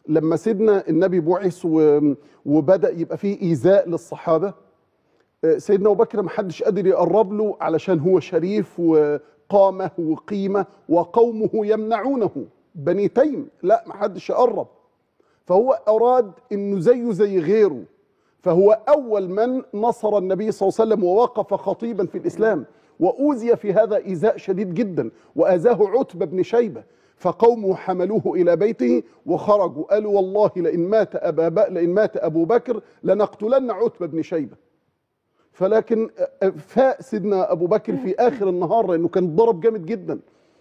لما سيدنا النبي بعث و- وبدا يبقى فيه ايذاء للصحابه آه، سيدنا ابو بكر ما حدش قادر يقرب له علشان هو شريف وقامه وقيمه وقومه يمنعونه بني تيم لا ما حدش يقرب فهو اراد انه زيه زي غيره فهو اول من نصر النبي صلى الله عليه وسلم ووقف خطيبا في الاسلام واوذي في هذا ايذاء شديد جدا واذاه عتبه بن شيبه فقومه حملوه الى بيته وخرجوا قالوا والله لئن مات ابا ب... لئن مات ابو بكر لنقتلن عتبه بن شيبه فلكن فاق سيدنا ابو بكر في اخر النهار لانه كان ضرب جامد جدا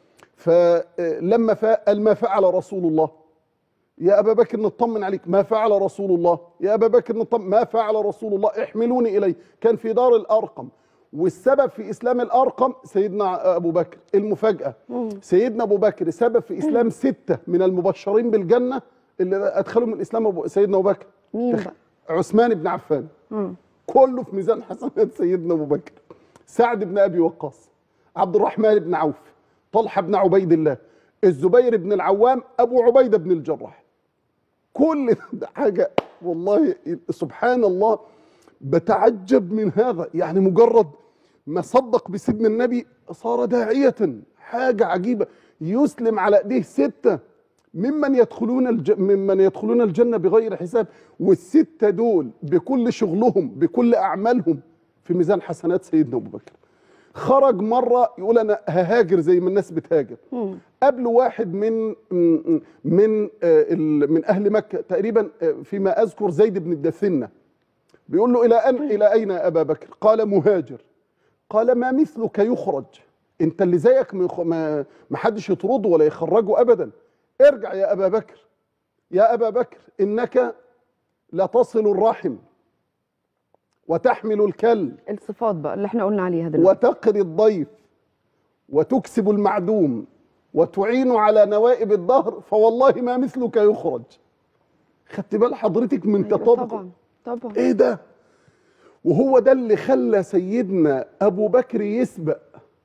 فلما فاق قال ما فعل رسول الله يا ابا بكر نطمن عليك ما فعل رسول الله يا ابا بكر نطمن ما فعل رسول الله احملوني اليه كان في دار الارقم والسبب في اسلام الارقم سيدنا ابو بكر المفاجاه سيدنا ابو بكر سبب في اسلام سته من المبشرين بالجنه اللي ادخلهم الاسلام أبو سيدنا ابو بكر مين بقى؟ عثمان بن عفان كله في ميزان حسنات سيدنا ابو بكر سعد بن ابي وقاص عبد الرحمن بن عوف طلحه بن عبيد الله الزبير بن العوام ابو عبيده بن الجراح كل ده حاجه والله سبحان الله بتعجب من هذا يعني مجرد ما صدق بسيدنا النبي صار داعيه حاجه عجيبه يسلم على ايديه سته ممن يدخلون الج... ممن يدخلون الجنه بغير حساب والسته دول بكل شغلهم بكل اعمالهم في ميزان حسنات سيدنا ابو بكر خرج مره يقول انا ههاجر زي ما الناس بتهاجر قبل واحد من من آه، ال- من اهل مكه تقريبا آه، فيما اذكر زيد بن الدثنه بيقول له الى ان الى اين يا ابا بكر قال مهاجر قال ما مثلك يخرج انت اللي زيك ما يخ- ما ما حدش يطرده ولا يخرجه ابدا ارجع يا ابا بكر يا ابا بكر انك لتصل الرحم وتحمل الكل الصفات بقى اللي احنا قلنا عليها دلوقتي وتقري الضيف وتكسب المعدوم وتعين على نوائب الدهر فوالله ما مثلك يخرج خدت بال حضرتك من أيوة تطابق طبعا طبعا ايه ده وهو ده اللي خلى سيدنا ابو بكر يسبق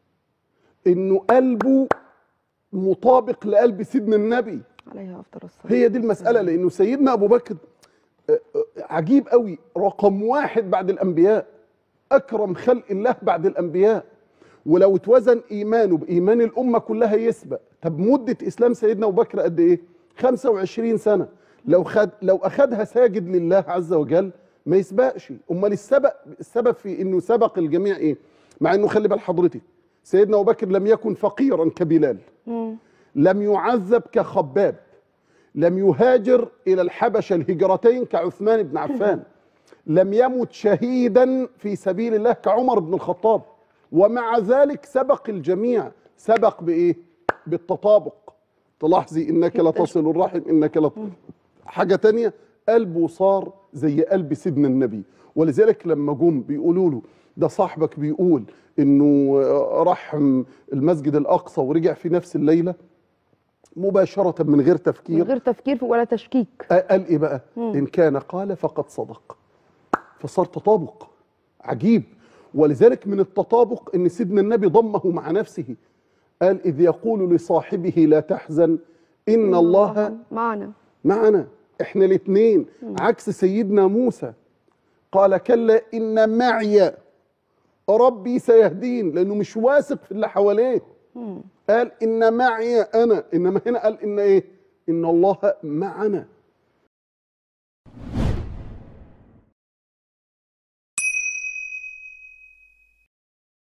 انه قلبه مطابق لقلب سيدنا النبي عليها افضل الصلاه هي دي المسألة لأنه سيدنا أبو بكر آه، آه، عجيب قوي رقم واحد بعد الأنبياء أكرم خلق الله بعد الأنبياء ولو اتوزن إيمانه بإيمان الأمة كلها يسبق طب مدة إسلام سيدنا أبو بكر قد إيه؟ 25 سنة لو خد لو أخدها ساجد لله عز وجل ما يسبقش أمال السبق السبب في إنه سبق الجميع إيه؟ مع إنه خلي بال حضرتك سيدنا أبو بكر لم يكن فقيرا كبلال لم يعذب كخباب لم يهاجر إلى الحبشة الهجرتين كعثمان بن عفان لم يمت شهيدا في سبيل الله كعمر بن الخطاب ومع ذلك سبق الجميع سبق بإيه؟ بالتطابق تلاحظي إنك لتصل الرحم إنك لط... حاجة تانية قلبه صار زي قلب سيدنا النبي ولذلك لما جم بيقولوا له ده صاحبك بيقول انه راح المسجد الاقصى ورجع في نفس الليله مباشره من غير من تفكير غير تفكير ولا تشكيك قال ايه بقى ان كان قال فقد صدق فصار تطابق عجيب ولذلك من التطابق ان سيدنا النبي ضمه مع نفسه قال اذ يقول لصاحبه لا تحزن ان الله معنا معنا احنا الاثنين عكس سيدنا موسى قال كلا ان معي ربي سيهدين لانه مش واثق في اللي حواليه قال ان معي انا انما هنا قال ان ايه ان الله معنا